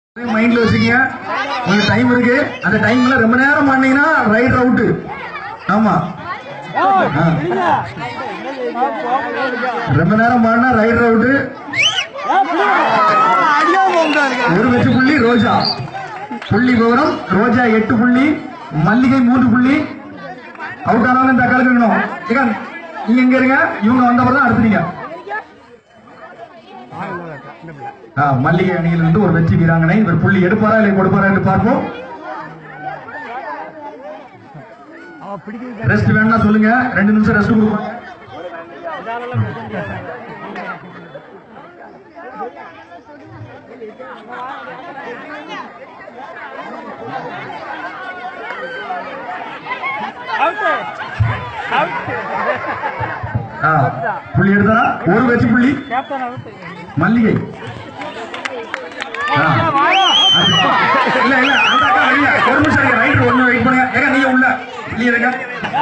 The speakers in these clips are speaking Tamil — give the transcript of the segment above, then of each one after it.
மைண்ட்ல வச்சுக்கங்க உங்களுக்கு டைம் இருக்கு அந்த டைம்ல ரொம்ப நேரம் பண்ணீங்கன்னா ரைட் அவுட் ஆமா ஆ. ரொம்ப நேரம் பாடினா ரைட் அவுட் ஒரு வெற்றி புள்ளி ரோஜா புள்ளி விவரம் ரோஜா எட்டு புள்ளி மல்லிகை மூன்று புள்ளி அவுட் ஆனவங்க இந்த கலக்கணும் ஏங்க, நீங்க எங்க இருங்க இவங்க வந்தப்பறம் தான் அடுத்து நீங்க ஆ, மல்லிகை அணியிலிருந்து ஒரு வெற்றி வீராங்கனை இவர் புள்ளி எடுப்பாரா இல்லை கொடுப்பாரா என்று பார்ப்போம் ரெஸ்ட் வேணும்னா சொல்லுங்க ரெண்டு நிமிஷம் ரெஸ்ட் கொடுப்போம் ஆ, புள்ளி எடுத்தாரா ஒரு வெற்றி புள்ளி மல்லிகை ஆ. இல்ல இல்ல அந்த அக்கா வெளிய. ஒரு நிமிஷம் இருங்க ரைட் ஒண்ணு வெயிட் பண்ணுங்க ஏங்க நீங்க உள்ள வெளிய இருங்க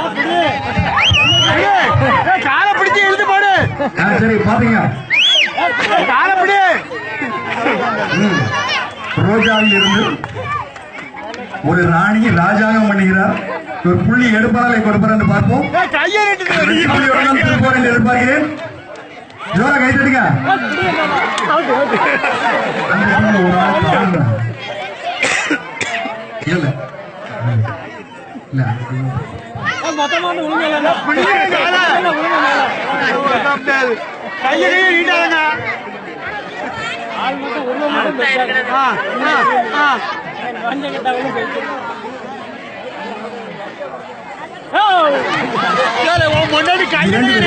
காலை பிடிச்சி இழுத்து போடு ஆ, சரி பாத்தீங்க காலை பிடி ம். ரோஜாவில் இருந்து ஒரு ராணி ராஜாங்கம் பண்ணுகிறார் ஒரு புள்ளி எடுப்பாரா இல்லை கொடுப்பாரா பார்ப்போம் கையை நீட்டுது வெற்றி புள்ளியோட தான் திருப்போர் என்று எதிர்பார்க்கிறேன் ஜோரா கை தட்டுங்க அந்த பொண்ணு ஒரு ஆள் பாருங்க. இல்ல இல்ல கையை கையை நீட்டாங்க முன்னாடி கையை